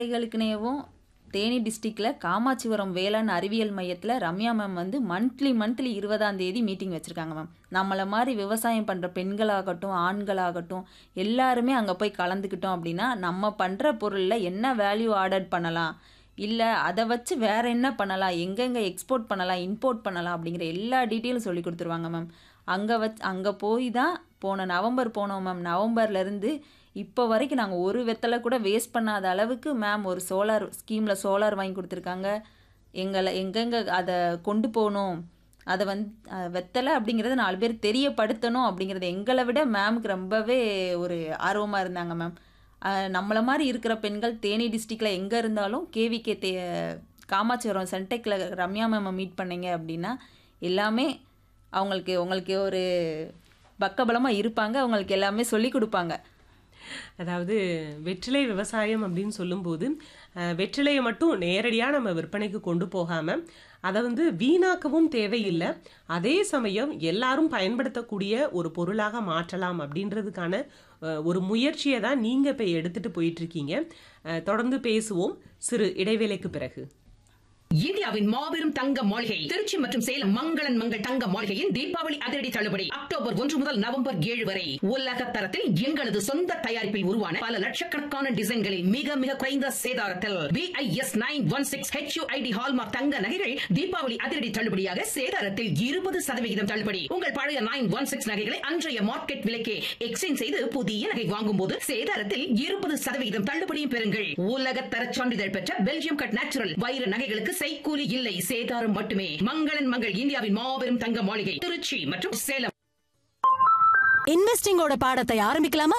குழந்தைகளுக்குனேவும் தேனி டிஸ்ட்ரிக்டில் காமாட்சிபுரம் வேளாண் அறிவியல் மையத்தில் ரம்யா மேம் வந்து மந்த்லி மந்த்லி இருபதாம் தேதி மீட்டிங் வச்சுருக்காங்க மேம் நம்மளை மாதிரி விவசாயம் பண்ணுற பெண்களாகட்டும் ஆண்களாகட்டும் எல்லாருமே அங்கே போய் கலந்துக்கிட்டோம் அப்படின்னா நம்ம பண்ணுற பொருளில் என்ன வேல்யூ ஆடட் பண்ணலாம் இல்லை அதை வச்சு வேற என்ன பண்ணலாம் எங்கெங்கே எக்ஸ்போர்ட் பண்ணலாம் இம்போர்ட் பண்ணலாம் அப்படிங்கிற எல்லா டீட்டெயிலும் சொல்லி கொடுத்துருவாங்க மேம் அங்கே வச் அங்கே போய் தான் போன நவம்பர் போனோம் மேம் நவம்பர்லேருந்து இப்போ வரைக்கும் நாங்கள் ஒரு வெத்தலை கூட வேஸ்ட் பண்ணாத அளவுக்கு மேம் ஒரு சோலார் ஸ்கீமில் சோலார் வாங்கி கொடுத்துருக்காங்க எங்களை எங்கெங்கே அதை கொண்டு போகணும் அதை வந்து அஹ், வெத்தலை அப்படிங்கிறத நாலு பேர் தெரியப்படுத்தணும் அப்படிங்கிறது எங்களை விட மேமுக்கு ரொம்பவே ஒரு ஆர்வமாக இருந்தாங்க மேம் நம்மளை மாதிரி இருக்கிற பெண்கள் தேனி டிஸ்ட்ரிக்டில் எங்கே இருந்தாலும் கேவிகே தே காமாட்சிபுரம் சென்டெக்கில் ரம்யா மேமை மீட் பண்ணீங்க அப்படின்னா எல்லாமே அவங்களுக்கு உங்களுக்கு ஒரு பக்கபலமாக இருப்பாங்க அவங்களுக்கு எல்லாமே சொல்லி கொடுப்பாங்க அதாவது வெற்றிலை விவசாயம் அப்படின்னு சொல்லும்போது அஹ், வெற்றிலையை மட்டும் நேரடியாக நம்ம விற்பனைக்கு கொண்டு போகாம அதை வந்து வீணாக்கவும் தேவையில்லை அதே சமயம் எல்லாரும் பயன்படுத்தக்கூடிய ஒரு பொருளாக மாற்றலாம் அப்படின்றதுக்கான அஹ், ஒரு முயற்சியை தான் நீங்க இப்போ எடுத்துட்டு போயிட்டு இருக்கீங்க அஹ், தொடர்ந்து பேசுவோம் சிறு இடைவேளைக்கு பிறகு இந்தியாவின் மாபெரும் தங்க மாளிகை திருச்சி மற்றும் சேலம் மங்களன் மங்கள் தங்க மாளிகையின் தீபாவளி அதிரடி தள்ளுபடி அக்டோபர் ஒன்று முதல் நவம்பர் ஏழு வரை உலக தரத்தில் எங்களது சொந்த தயாரிப்பில் உருவான பல லட்சக்கணக்கான டிசைன்களில் மிக மிக குறைந்த சேதாரத்தில் BIS nine one six HUID hallmark தங்க நகைகள் தீபாவளி அதிரடி தள்ளுபடியாக சேதாரத்தில் இருபது சதவிகிதம் தள்ளுபடி உங்கள் பழைய நைன் ஒன் சிக்ஸ் நகைகளை அன்றைய மார்க்கெட் விலைக்கே எக்ஸ்சேஞ்ச் செய்து புதிய நகை வாங்கும் போது சேதாரத்தில் இருபது சதவிகிதம் தள்ளுபடியும் பெறுங்கள் உலக தர சான்றிதழ் பெற்ற பெல்ஜியம் கட் நேச்சுரல் வைர நகைகளுக்கு செய்கூலி இல்லை சேதாரம் மட்டுமே மங்களன் மங்கள் இந்தியாவின் மாபெரும் தங்க மாளிகை திருச்சி மற்றும் சேலம் இன்வெஸ்டிங்கோட பாடத்தை ஆரம்பிக்கலாமா